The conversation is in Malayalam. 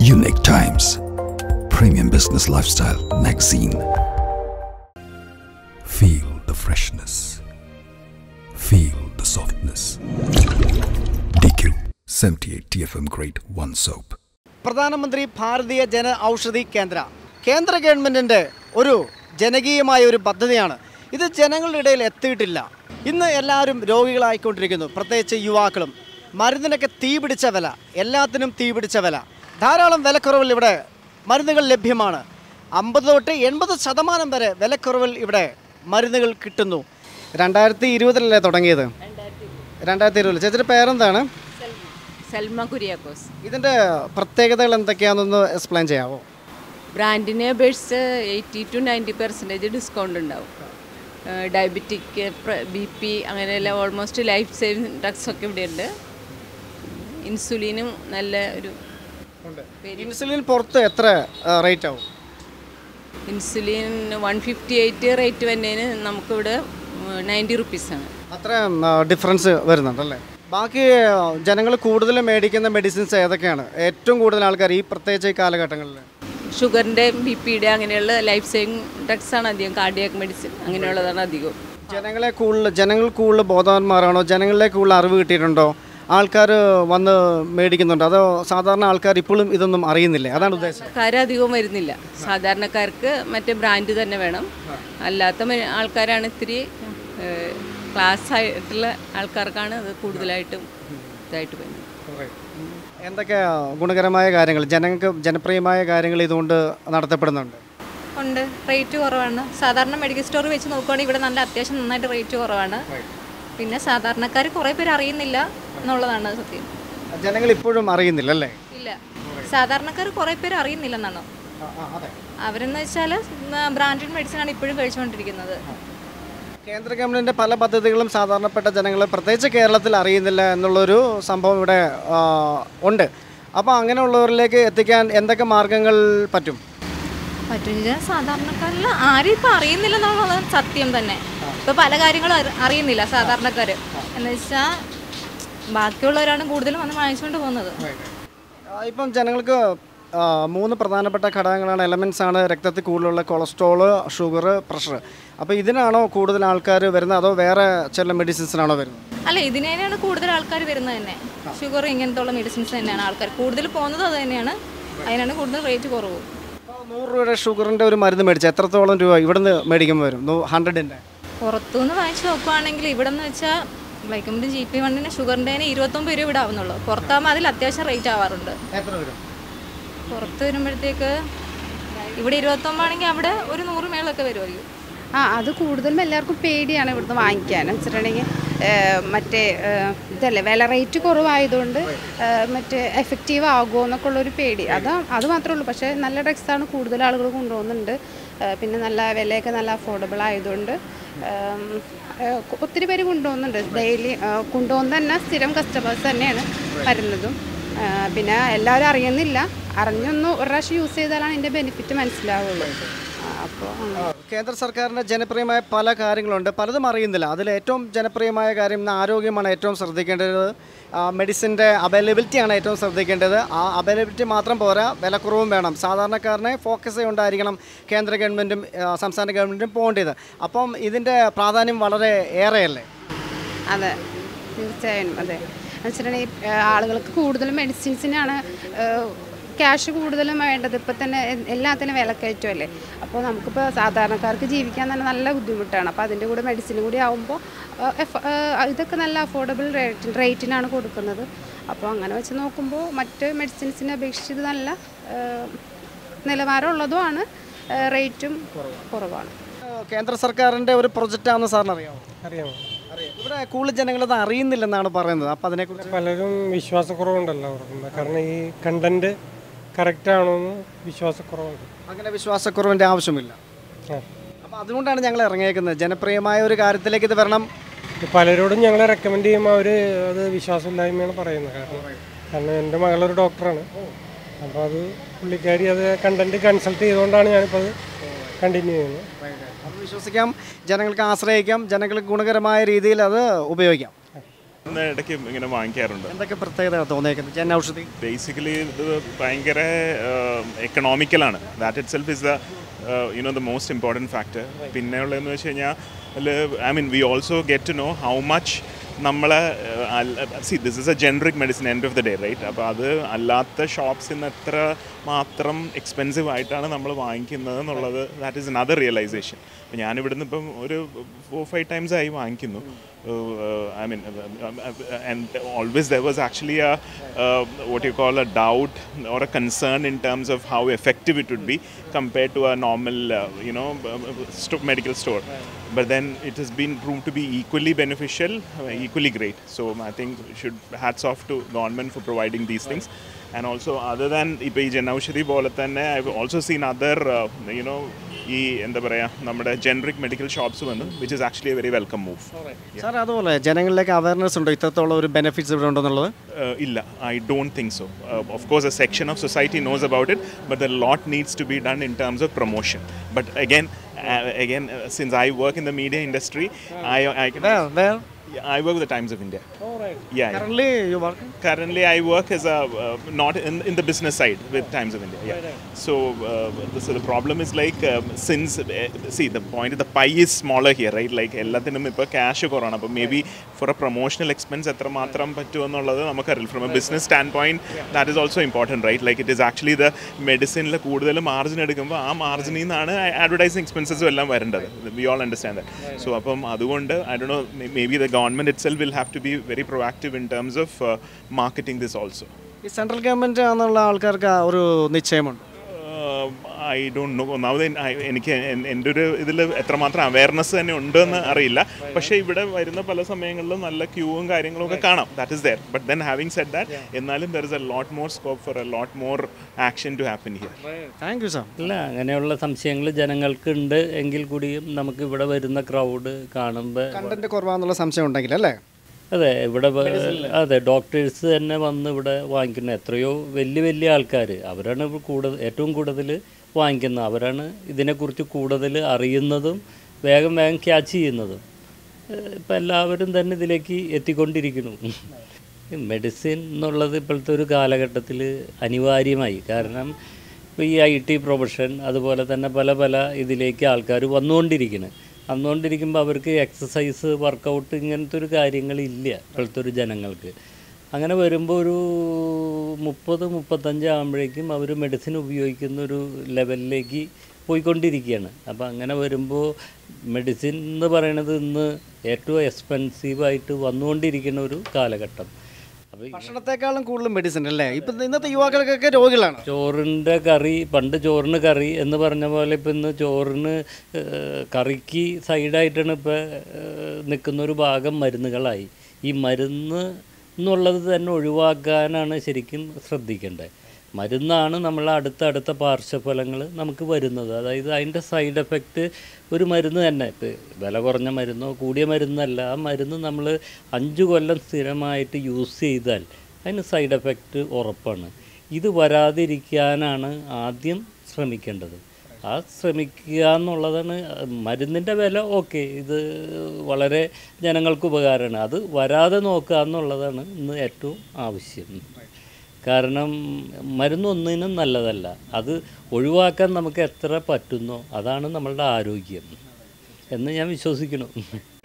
Unique Times, Premium Business Lifestyle Magazine. Feel the freshness. Feel the softness. DQ 78 TFM Grade 1 Soap. പ്രധാനമന്ത്രി ഭാരതീയ ജന ഔഷധി കേന്ദ്ര കേന്ദ്ര ഗവൺമെൻറ്റിൻ്റെ ഒരു ജനകീയമായ ഒരു പദ്ധതിയാണ് ഇത് ജനങ്ങളുടെ ഇടയിൽ എത്തിയിട്ടില്ല ഇന്ന് എല്ലാവരും രോഗികളായിക്കൊണ്ടിരിക്കുന്നു പ്രത്യേകിച്ച് യുവാക്കളും മരുന്നിനൊക്കെ തീ പിടിച്ച വില എല്ലാത്തിനും തീ പിടിച്ച വില ധാരാളം വിലക്കുറവിൽ ഇവിടെ മരുന്നുകൾ ലഭ്യമാണ് അമ്പത് തൊട്ട് എൺപത് ശതമാനം വരെ വിലക്കുറവിൽ ഇവിടെ മരുന്നുകൾ കിട്ടുന്നു രണ്ടായിരത്തി ഇരുപതിലല്ലേ തുടങ്ങിയത് രണ്ടായിരത്തി ഇരുപതിൽ ചേച്ചിയുടെ പേരെന്താണ് സൽമ കുര്യാക്കോസ് ഇതിൻ്റെ പ്രത്യേകതകൾ എന്തൊക്കെയാണെന്നൊന്ന് എക്സ്പ്ലെയിൻ ചെയ്യാമോ ബ്രാൻഡിനെ അപേക്ഷിച്ച് eighty to ninety percentage discount ഉണ്ടാവും ഡയബറ്റിക് ബി പി അങ്ങനെയുള്ള ഓൾമോസ്റ്റ് ലൈഫ് സേവിങ് ഡ്രഗ്സ് ഒക്കെ ഇവിടെയുണ്ട് ഇൻസുലിനും നല്ല ഒരു ഇൻസുലിൻ പുറത്ത് എത്ര റേറ്റ് ആവും insulin one fifty eight rate വന്നതിന് നമുക്കിവിടെ നയൻറ്റി റുപ്പീസാണ് അത്ര ഡിഫറൻസ് വരുന്നുണ്ടല്ലേ ബാക്കി ജനങ്ങൾ കൂടുതൽ മേടിക്കുന്ന മെഡിസിൻസ് ഏതൊക്കെയാണ് ഏറ്റവും കൂടുതൽ ആൾക്കാർ ഈ പ്രത്യേകിച്ച് ഈ കാലഘട്ടങ്ങളിൽ ഷുഗറിൻ്റെ ബി പിയുടെ അങ്ങനെയുള്ള ലൈഫ് സേവിങ് ഡ്രഗ്സാണ് അധികം കാർഡിയാക് മെഡിസിൻ അങ്ങനെയുള്ളതാണ് അധികം ജനങ്ങളെ കൂടുതൽ ജനങ്ങൾ കൂടുതൽ ബോധവാന്മാരാണോ ജനങ്ങളിലേക്ക് കൂടുതൽ അറിവ് കിട്ടിയിട്ടുണ്ടോ ആൾക്കാർ വന്ന് മേടിക്കുന്നുണ്ടോ അതോ സാധാരണ ആൾക്കാർ ഇപ്പോഴും ഇതൊന്നും അറിയുന്നില്ലേ അതാണ് ഉദ്ദേശം ആൾക്കാരധികവും വരുന്നില്ല സാധാരണക്കാർക്ക് മറ്റേ ബ്രാൻഡ് തന്നെ വേണം അല്ലാത്ത മ- ആൾക്കാരാണ് ഇത്തിരി ക്ലാസ് ആയിട്ടുള്ള ആൾക്കാർക്കാണ് അത് കൂടുതലായിട്ടും ഇതായിട്ട് വരുന്നത് എന്തൊക്കെ ഗുണകരമായ കാര്യങ്ങൾ ജനങ്ങൾക്ക് ജനപ്രിയമായ കാര്യങ്ങൾ ഇതുകൊണ്ട് നടത്തപ്പെടുന്നുണ്ട് ഉണ്ട് റേറ്റ് കുറവാണ് സാധാരണ മെഡിക്കൽ സ്റ്റോർ വെച്ച് നോക്കുവാണെങ്കിൽ ഇവിടെ നല്ല അത്യാവശ്യം നന്നായിട്ട് റേറ്റ് കുറവാണ് പിന്നെ സാധാരണക്കാർ കുറേ പേര് അറിയുന്നില്ല എന്നുള്ളതാണ് സത്യം ജനങ്ങൾ ഇപ്പോഴും അറിയുന്നില്ല അല്ലേ ഇല്ല സാധാരണക്കാർ കുറേ പേര് അറിയുന്നില്ലെന്നാണ് അവരെന്ന് വെച്ചാൽ ബ്രാൻഡഡ് മെഡിസിൻ ആണ് ഇപ്പോഴും കഴിച്ചുകൊണ്ടിരിക്കുന്നത് കേന്ദ്ര ഗവൺമെന്റിന്റെ പല പദ്ധതികളും സാധാരണപ്പെട്ട ജനങ്ങൾ പ്രത്യേകിച്ച് കേരളത്തിൽ അറിയുന്നില്ല എന്നുള്ളൊരു സംഭവം ഇവിടെ ആ, ഉണ്ട് അപ്പോൾ അങ്ങനെയുള്ളവരിലേക്ക് എത്തിക്കാൻ എന്തൊക്കെ മാർഗങ്ങൾ പറ്റും പറ്റുന്ന സാധാരണക്കാരിൽ ആരും ഇപ്പം അറിയുന്നില്ല എന്നുള്ളത് സത്യം തന്നെ ഇപ്പം പല കാര്യങ്ങളും അറി- അറിയുന്നില്ല സാധാരണക്കാർ എന്ന് വെച്ചാൽ ബാക്കിയുള്ളവരാണ് കൂടുതലും വന്ന് വാങ്ങിച്ചുകൊണ്ട് പോകുന്നത് ആ, ഇപ്പം ജനങ്ങൾക്ക് ആ, മൂന്ന് പ്രധാനപ്പെട്ട ഘടകങ്ങളാണ് എലമെൻസ് ആണ് രക്തത്തിൽ കൂടുതലുള്ള കൊളസ്ട്രോള് ഷുഗർ പ്രഷർ അപ്പോൾ ഇതിനാണോ കൂടുതൽ ആൾക്കാർ വരുന്നത് അതോ വേറെ ചില മെഡിസിൻസിനാണോ വരുന്നത് അല്ല ഇതിന് തന്നെയാണ് കൂടുതൽ ആൾക്കാർ വരുന്നത് തന്നെ ഷുഗർ ഇങ്ങനത്തെ ഉള്ള മെഡിസിൻസ് തന്നെയാണ് ആൾക്കാർ കൂടുതൽ പോകുന്നത് അത് തന്നെയാണ് അതിനാണ് കൂടുതൽ റേറ്റ് കുറവ് അപ്പോൾ നൂറ് രൂപയുടെ ഷുഗറിൻ്റെ ഒരു മരുന്ന് മേടിച്ചാൽ എത്രത്തോളം രൂപ ഇവിടുന്ന് മേടിക്കുമ്പോൾ വരും ഹൺഡ്രഡിൻ്റെ പുറത്തുനിന്ന് വാങ്ങിച്ച് നോക്കുവാണെങ്കിൽ ഇവിടെ എന്ന് വെച്ചാൽ വൈക്കമ്പിൻ്റെ ജി പി വണ്ണിന് ഷുഗറിൻ്റെ ഇരുപത്തൊമ്പത് രൂപ ഇവിടെ ആവുന്നുള്ളൂ പുറത്താകുമ്പോൾ അതിൽ അത്യാവശ്യം റേറ്റ് ആവാറുണ്ട് എത്ര വരും പുറത്ത് വരുമ്പോഴത്തേക്ക് ഇവിടെ ഇരുപത്തൊമ്പതാണെങ്കിൽ അവിടെ ഒരു നൂറ് മേളൊക്കെ വരുമായിരിക്കും ആ അത് കൂടുതലും എല്ലാവർക്കും പേടിയാണ് ഇവിടുന്ന് വാങ്ങിക്കാൻ എന്ന് വെച്ചിട്ടുണ്ടെങ്കിൽ ഏഹ്, മറ്റേ ഏഹ്, ഇതല്ലേ വില റേറ്റ് കുറവായതുകൊണ്ട് ഏഹ്, മറ്റേ എഫക്റ്റീവ് ആകുമോ എന്നൊക്കെ ഉള്ളൊരു പേടി അത് അത് മാത്രമേ ഉള്ളൂ പക്ഷേ നല്ല ഡ്രഗ്സാണ് കൂടുതൽ ആളുകൾ കൊണ്ടുപോകുന്നുണ്ട് ഏഹ്, പിന്നെ നല്ല വിലയൊക്കെ നല്ല അഫോർഡബിൾ ആയതുകൊണ്ട് ഏം, ഏഹ്, ഒത്തിരി പേര് കൊണ്ടുപോകുന്നുണ്ട് ഡെയിലി കൊണ്ടുപോകുന്ന തന്നെ സ്ഥിരം കസ്റ്റമേഴ്സ് തന്നെയാണ് വരുന്നതും ഏഹ്, പിന്നെ എല്ലാവരും അറിയുന്നില്ല അറിഞ്ഞൊന്ന് ഒരു പ്രാവശ്യം യൂസ് ചെയ്താലാണ് ഇതിൻ്റെ ബെനിഫിറ്റ് മനസ്സിലാവുള്ളൂ അപ്പോൾ കേന്ദ്ര സർക്കാരിൻ്റെ ജനപ്രിയമായ പല കാര്യങ്ങളുണ്ട് പലതും അറിയുന്നില്ല അതിൽ ഏറ്റവും ജനപ്രിയമായ കാര്യം ഇന്ന് ആരോഗ്യമാണ് ഏറ്റവും ശ്രദ്ധിക്കേണ്ടത് മെഡിസിൻ്റെ അവൈലബിലിറ്റിയാണ് ഏറ്റവും ശ്രദ്ധിക്കേണ്ടത് ആ അവൈലബിലിറ്റി മാത്രം പോരാ വിലക്കുറവും വേണം സാധാരണക്കാരനെ ഫോക്കസ് ഉണ്ടായിരിക്കണം കേന്ദ്ര ഗവൺമെൻറ്റും ആ, സംസ്ഥാന ഗവൺമെൻറ്റും പോകേണ്ടത് അപ്പം ഇതിൻ്റെ പ്രാധാന്യം വളരെ ഏറെയല്ലേ അതെ തീർച്ചയായും അതെ എന്ന് വെച്ചിട്ടുണ്ടെങ്കിൽ ഏഹ്, ആളുകൾക്ക് കൂടുതലും മെഡിസിൻസിനാണ് ക്യാഷ് കൂടുതലും വേണ്ടത് ഇപ്പം തന്നെ എ- എല്ലാത്തിനും വിലക്കയറ്റമല്ലേ അപ്പോൾ നമുക്കിപ്പോൾ സാധാരണക്കാർക്ക് ജീവിക്കാൻ തന്നെ നല്ല ബുദ്ധിമുട്ടാണ് അപ്പോൾ അതിൻ്റെ കൂടെ മെഡിസിനും കൂടി ആകുമ്പോൾ ഇതൊക്കെ നല്ല അഫോർഡബിൾ റേറ്റ് റേറ്റിനാണ് കൊടുക്കുന്നത് അപ്പോൾ അങ്ങനെ വെച്ച് നോക്കുമ്പോൾ മറ്റ് മെഡിസിൻസിനെ അപേക്ഷിച്ച് ഇത് നല്ല ഏഹ്, നിലവാരമുള്ളതുമാണ് ഏഹ്, റേറ്റും കുറവാണ് ആ, കേന്ദ്ര സർക്കാരിൻ്റെ ഒരു പ്രൊജക്റ്റാണെന്ന് സാറിന് അറിയാമോ അറിയാമോ അറിയാം ഇവിടെ കൂടുതൽ ജനങ്ങളത് അറിയുന്നില്ലെന്നാണ് പറയുന്നത് അപ്പോൾ അതിനെക്കുറിച്ച് പലരും വിശ്വാസക്കുറവുണ്ടല്ലോ അവർക്ക് കാരണം ഈ കണ്ടന്റ് കറക്റ്റ് ആണോ എന്ന് വിശ്വാസക്കുറവുണ്ട് അങ്ങനെ വിശ്വാസക്കുറവിൻ്റെ ആവശ്യമില്ല ആ. അപ്പോൾ അതുകൊണ്ടാണ് ഞങ്ങൾ ഇറങ്ങിയേക്കുന്നത് ജനപ്രിയമായ ഒരു കാര്യത്തിലേക്ക് ഇത് വരണം ഇത് പലരോടും ഞങ്ങളെ റെക്കമെൻഡ് ചെയ്യുമ്പോൾ അവർ അത് വിശ്വാസമില്ലായ്മയാണ് പറയുന്നത് കാരണം കാരണം എൻ്റെ മകളൊരു ഡോക്ടറാണ് അപ്പോൾ അത് പുള്ളിക്കാരി അത് കണ്ടന്റ് കൺസൾട്ട് ചെയ്തുകൊണ്ടാണ് ഞാനിപ്പോൾ അത് കണ്ടിന്യൂ ചെയ്യുന്നത് അത് വിശ്വസിക്കാം ജനങ്ങൾക്ക് ആശ്രയിക്കാം ജനങ്ങൾക്ക് ഗുണകരമായ രീതിയിൽ അത് ഉപയോഗിക്കാം ഇന്ന് ഇടയ്ക്ക് ഇങ്ങനെ വാങ്ങിക്കാറുണ്ട് എന്തൊക്കെ പ്രത്യേകത തോന്നിയേക്കുന്നത് ജന ഔഷധി ബേസിക്കലി ഇത് ഭയങ്കര എക്കണോമിക്കലാണ് that itself is the you know the most important factor പിന്നെ ഉള്ളതെന്ന് വെച്ച് കഴിഞ്ഞാൽ I mean we also get to know how much നമ്മളെ see this is a generic medicine end of the day right അപ്പോൾ അത് അല്ലാത്ത ഷോപ്സിൽ നിന്ന് എത്ര മാത്രം എക്സ്പെൻസീവ് ആയിട്ടാണ് നമ്മൾ വാങ്ങിക്കുന്നത് എന്നുള്ളത് ദാറ്റ് ഈസ് അനദർ റിയലൈസേഷൻ അപ്പോൾ ഞാനിവിടുന്ന് ഇപ്പം ഒരു ഫോർ ഫൈവ് ടൈംസ് ആയി വാങ്ങിക്കുന്നു I mean and always there was actually a what you call a doubt or a concern in terms of how effective it would be compared to a normal, uh, you know, sto- medical store. But then it has been proved to be equally beneficial, uh, equally great. So I think should hats off to government for providing these things. And also, other than ഇപ്പോൾ ഈ ജനൌഷധി പോലെ തന്നെ I also seen other you know ഈ എന്താ പറയുക നമ്മുടെ ജനറിക് മെഡിക്കൽ ഷോപ്സ് വന്നു which is actually a very welcome move sir അതുപോലെ ജനങ്ങളിലേക്ക് അവയർനെസ് ഉണ്ടോ ഇത്രത്തോളം ഒരു ബെനിഫിറ്റ്സ് ഇവിടെ ഉണ്ടെന്നുള്ളത് Uh, illa, I don't think so. Uh, of course, a section of society knows about it, but a lot needs to be done in terms of promotion. But again, uh, again, uh, since I work in the media industry, I, I, can, There, there. I work with the Times of India. Yeah. yeah. Currently, you work? Currently, I work as a uh, not in, in the business side with Times of India. Yeah. So, uh, the, so the problem is like um, since uh, see the point the pie is smaller here, right? Like എല്ലാത്തിനും ഇപ്പോൾ ക്യാഷ് കുറവാണ് അപ്പോൾ maybe for a promotional expense എത്രമാത്രം പറ്റുമെന്നുള്ളത് നമുക്കറിയില്ല from a business stand point that is also important right like it is actually the മെഡിസിനിൽ കൂടുതൽ മാർജിൻ എടുക്കുമ്പോൾ ആ മാർജിനിൽ നിന്നാണ് അഡ്വർടൈസിങ് എക്സ്പെൻസസും എല്ലാം വരേണ്ടത് we all understand that so അപ്പം അതുകൊണ്ട് I do know maybe the government itself will have to be very proactive in terms of marketing this also ഈ സെൻട്രൽ ഗവൺമെൻറ് ആണെന്നുള്ള ആൾക്കാർക്ക് ആ ഒരു നിശ്ചയമുണ്ട് ഐ ഡോണ്ട് നോ ഒന്നാമത് എൻ- I- എനിക്ക് എൻ- എൻ്റെ ഒരു ഇതിൽ എത്രമാത്രം അവയർനെസ് തന്നെ ഉണ്ടെന്ന് അറിയില്ല പക്ഷേ ഇവിടെ വരുന്ന പല സമയങ്ങളിലും നല്ല ക്യൂവും കാര്യങ്ങളും ഒക്കെ കാണാം that is there but then having set that എന്നാലും there is a lot more scope for a lot more action to happen here thank you sir അല്ല അങ്ങനെയുള്ള സംശയങ്ങൾ ജനങ്ങൾക്കുണ്ട് എങ്കിൽ കൂടിയും നമുക്ക് ഇവിടെ വരുന്ന ക്രൗഡ് കാണുമ്പോൾ കണ്ടന്റ് കുറവാന്നുള്ള സംശയം ഉണ്ടെങ്കിൽ അല്ലേ അതെ ഇവിടെ വ- അതെ ഡോക്ടേഴ്സ് തന്നെ വന്ന് ഇവിടെ വാങ്ങിക്കുന്ന എത്രയോ വലിയ വലിയ ആൾക്കാർ അവരാണ് ഇപ്പോൾ കൂടുതൽ ഏറ്റവും കൂടുതൽ വാങ്ങിക്കുന്നത് അവരാണ് ഇതിനെക്കുറിച്ച് കൂടുതൽ അറിയുന്നതും വേഗം വേഗം ക്യാച്ച് ചെയ്യുന്നതും ഇപ്പം എല്ലാവരും തന്നെ ഇതിലേക്ക് എത്തിക്കൊണ്ടിരിക്കുന്നു മെഡിസിൻ എന്നുള്ളത് ഇപ്പോഴത്തെ ഒരു കാലഘട്ടത്തിൽ അനിവാര്യമായി കാരണം ഇപ്പോൾ ഈ ഐ ടി പ്രൊഫഷൻ അതുപോലെ തന്നെ പല പല ഇതിലേക്ക് ആൾക്കാർ വന്നുകൊണ്ടിരിക്കുന്നു വന്നുകൊണ്ടിരിക്കുമ്പോൾ അവർക്ക് എക്സസൈസ് വർക്കൗട്ട് ഇങ്ങനത്തെ ഒരു കാര്യങ്ങളില്ല ഇപ്പോഴത്തെ ഒരു ജനങ്ങൾക്ക് അങ്ങനെ വരുമ്പോൾ ഒരു മുപ്പത് മുപ്പത്തഞ്ച് ആകുമ്പോഴേക്കും അവർ മെഡിസിൻ ഉപയോഗിക്കുന്ന ഒരു ലെവലിലേക്ക് പോയിക്കൊണ്ടിരിക്കുകയാണ് അപ്പോൾ അങ്ങനെ വരുമ്പോൾ മെഡിസിൻ എന്ന് പറയുന്നത് ഇന്ന് ഏറ്റവും എക്സ്പെൻസീവായിട്ട് വന്നുകൊണ്ടിരിക്കുന്ന ഒരു കാലഘട്ടം അപ്പോൾ ഈ ഭക്ഷണത്തെക്കാളും കൂടുതൽ മെഡിസിൻ അല്ലേ ഇപ്പം ഇന്നത്തെ യുവാക്കൾക്കൊക്കെ രോഗികളാണ് ചോറിൻ്റെ കറി പണ്ട് ചോറിന് കറി എന്ന് പറഞ്ഞ പോലെ ഇപ്പം ഇന്ന് ചോറിന് ഏഹ്, കറിക്ക് സൈഡായിട്ടാണ് ഇപ്പോൾ നിൽക്കുന്ന ഒരു ഭാഗം മരുന്നുകളായി ഈ മരുന്ന് എന്നുള്ളത് തന്നെ ഒഴിവാക്കാനാണ് ശരിക്കും ശ്രദ്ധിക്കേണ്ടത് മരുന്നാണ് നമ്മൾ അടുത്ത അടുത്ത പാർശ്വഫലങ്ങൾ നമുക്ക് വരുന്നത് അതായത് അതിൻ്റെ സൈഡ് എഫക്റ്റ് ഒരു മരുന്ന് തന്നെ ഇപ്പോൾ വില കുറഞ്ഞ മരുന്നോ കൂടിയ മരുന്നല്ല ആ മരുന്ന് നമ്മൾ അഞ്ച് കൊല്ലം സ്ഥിരമായിട്ട് യൂസ് ചെയ്താൽ അതിന് സൈഡ് എഫക്റ്റ് ഉറപ്പാണ് ഇത് വരാതിരിക്കാനാണ് ആദ്യം ശ്രമിക്കേണ്ടത് ആ ശ്രമിക്കുക എന്നുള്ളതാണ് മരുന്നിൻ്റെ വില ഓക്കെ ഇത് വളരെ ജനങ്ങൾക്ക് ഉപകാരമാണ് അത് വരാതെ നോക്കുക എന്നുള്ളതാണ് ഇന്ന് ഏറ്റവും ആവശ്യം കാരണം മരുന്നൊന്നിനും നല്ലതല്ല അത് ഒഴിവാക്കാൻ നമുക്ക് എത്ര പറ്റുന്നോ അതാണ് നമ്മളുടെ ആരോഗ്യം എന്ന് ഞാൻ വിശ്വസിക്കുന്നു